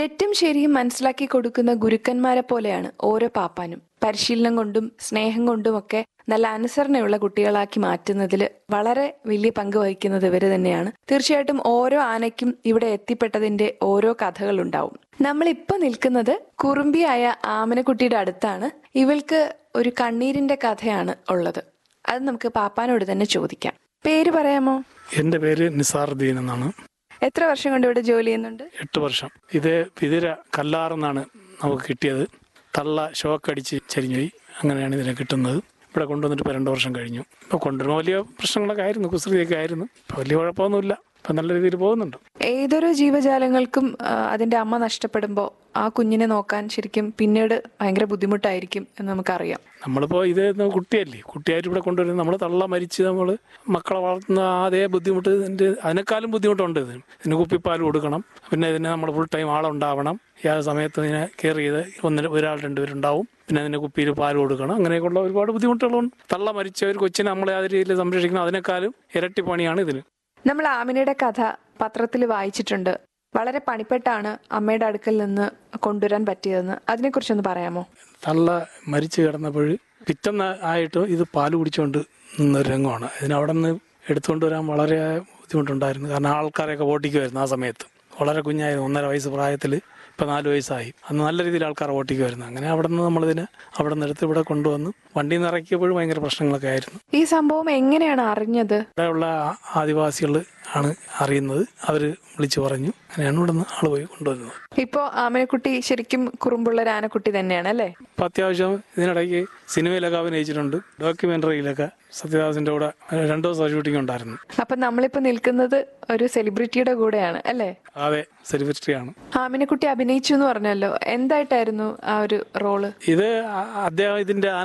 തെറ്റും ശരിയും മനസ്സിലാക്കി കൊടുക്കുന്ന ഗുരുക്കന്മാരെ പോലെയാണ് ഓരോ പാപ്പാനും പരിശീലനം കൊണ്ടും സ്നേഹം കൊണ്ടുമൊക്കെ നല്ല അനുസരണയുള്ള കുട്ടികളാക്കി മാറ്റുന്നതിൽ വളരെ വലിയ പങ്ക് വഹിക്കുന്നത് ഇവര് തന്നെയാണ് തീർച്ചയായിട്ടും ഓരോ ആനയ്ക്കും ഇവിടെ എത്തിപ്പെട്ടതിന്റെ ഓരോ കഥകളുണ്ടാവും നമ്മൾ ഇപ്പൊ നിൽക്കുന്നത് കുറുമ്പിയായ ആമനക്കുട്ടിയുടെ അടുത്താണ് ഇവൾക്ക് ഒരു കണ്ണീരിന്റെ കഥയാണ് ഉള്ളത് അത് നമുക്ക് പാപ്പാനോട് തന്നെ ചോദിക്കാം പേര് പറയാമോ എൻ്റെ പേര് നിസാറുദ്ദീൻ എന്നാണ് എത്ര വർഷം കൊണ്ട് ഇവിടെ ജോലി ചെയ്യുന്നുണ്ട് എട്ട് വർഷം ഇത് പിതിര കല്ലാറെന്നാണ് നമുക്ക് കിട്ടിയത് തള്ള ഷോക്കടിച്ച് ചരിഞ്ഞുപോയി അങ്ങനെയാണ് ഇതിനെ കിട്ടുന്നത് ഇവിടെ കൊണ്ടുവന്നിട്ട് ഇപ്പോൾ രണ്ട് വർഷം കഴിഞ്ഞു ഇപ്പോൾ കൊണ്ടുവരുമ്പോൾ വലിയ പ്രശ്നങ്ങളൊക്കെ ആയിരുന്നു കുസൃതിയൊക്കെ ആയിരുന്നു ഇപ്പോൾ വലിയ കുഴപ്പമൊന്നുമില്ല ഇപ്പം നല്ല രീതിയിൽ പോകുന്നുണ്ട് ഏതൊരു ജീവജാലങ്ങൾക്കും ആ, അതിന്റെ അമ്മ നഷ്ടപ്പെടുമ്പോൾ ആ കുഞ്ഞിനെ നോക്കാൻ ശരിക്കും പിന്നീട് ഭയങ്കര ബുദ്ധിമുട്ടായിരിക്കും എന്ന് നമുക്കറിയാം നമ്മളിപ്പോൾ ഇത് ഇന്ന് കുട്ടിയല്ലേ കുട്ടിയായിട്ട് ഇവിടെ കൊണ്ടുവരുന്നത് നമ്മൾ തള്ള മരിച്ച് നമ്മൾ മക്കളെ വളർത്തുന്ന അതേ ബുദ്ധിമുട്ട് ഇതിൻ്റെ അതിനേക്കാളും ബുദ്ധിമുട്ടുണ്ട് ഇതിന് ഇതിന് കുപ്പിപ്പാൽ കൊടുക്കണം പിന്നെ ഇതിന് നമ്മൾ ഫുൾ ടൈം ആളുണ്ടാവണം ഏത് സമയത്ത് ഇതിനെ കെയർ ചെയ്ത് ഒന്നര ഒരാൾ രണ്ടുപേരുണ്ടാവും പിന്നെ അതിന് കുപ്പിയിൽ പാൽ കൊടുക്കണം അങ്ങനെയൊക്കെയുള്ള ഒരുപാട് ബുദ്ധിമുട്ടുകളുണ്ട് തള്ള മരിച്ച ഒരു കൊച്ചിനെ നമ്മളെ ആ രീതിയിൽ സംരക്ഷിക്കണം അതിനേക്കാളും ഇരട്ടി പണിയാണ് ഇതിന് നമ്മൾ ആമിനയുടെ കഥ പത്രത്തിൽ വായിച്ചിട്ടുണ്ട് വളരെ പണിപ്പെട്ടാണ് അമ്മയുടെ അടുക്കൽ നിന്ന് കൊണ്ടുവരാൻ പറ്റിയതെന്ന് അതിനെക്കുറിച്ചൊന്ന് പറയാമോ തള്ള മരിച്ചു കിടന്നപ്പോൾ പിറ്റന്ന് ആയിട്ട് ഇത് പാല് കുടിച്ചുകൊണ്ട് നിന്നൊരു രംഗമാണ് ഇതിന് അവിടെ നിന്ന് എടുത്തുകൊണ്ട് വരാൻ വളരെ ബുദ്ധിമുട്ടുണ്ടായിരുന്നു കാരണം ആൾക്കാരെയൊക്കെ ഓട്ടിക്കുമായിരുന്നു ആ സമയത്ത് വളരെ കുഞ്ഞായിരുന്നു ഒന്നര വയസ്സ് പ്രായത്തിൽ ഇപ്പം നാല് വയസ്സായി അന്ന് നല്ല രീതിയിൽ ആൾക്കാർ ഓട്ടിക്കുമായിരുന്നു അങ്ങനെ അവിടെ നിന്ന് നമ്മളിതിനെ അവിടെ നിന്ന് എടുത്ത് ഇവിടെ കൊണ്ടുവന്നു വണ്ടിയിൽ നിന്ന് ഇറക്കിയപ്പോഴും ഭയങ്കര പ്രശ്നങ്ങളൊക്കെ ആയിരുന്നു ഈ സംഭവം എങ്ങനെയാണ് അറിഞ്ഞത് ഇവിടെയുള്ള ആ- ആദിവാസികൾ ആണ് അറിയുന്നത് അവർ വിളിച്ചു പറഞ്ഞു അങ്ങനെയാണ് ഇവിടെ നിന്ന് ആൾ പോയി കൊണ്ടുവരുന്നത് ഇപ്പോ ആമനക്കുട്ടി ശരിക്കും കുറുമ്പുള്ള ഒരു ആനക്കുട്ടി തന്നെയാണ് അല്ലേ ഇപ്പം അത്യാവശ്യം ഇതിനിടയ്ക്ക് സിനിമയിലൊക്കെ അഭിനയിച്ചിട്ടുണ്ട് ഡോക്യുമെന്ററിയിലൊക്കെ സത്യദാസിന്റെ കൂടെ രണ്ടു ദിവസം ഷൂട്ടിംഗ് ഉണ്ടായിരുന്നു അപ്പൊ നമ്മളിപ്പോ നിൽക്കുന്നത് ഒരു സെലിബ്രിറ്റിയുടെ കൂടെയാണ് അല്ലേ അതെ സെലിബ്രിറ്റിയാണ് ആമിനക്കുട്ടി അഭിനയിച്ചു എന്ന് പറഞ്ഞല്ലോ എന്തായിട്ടായിരുന്നു ആ ഒരു റോള് ഇത് അ- അദ്ദേഹം ഇതിന്റെ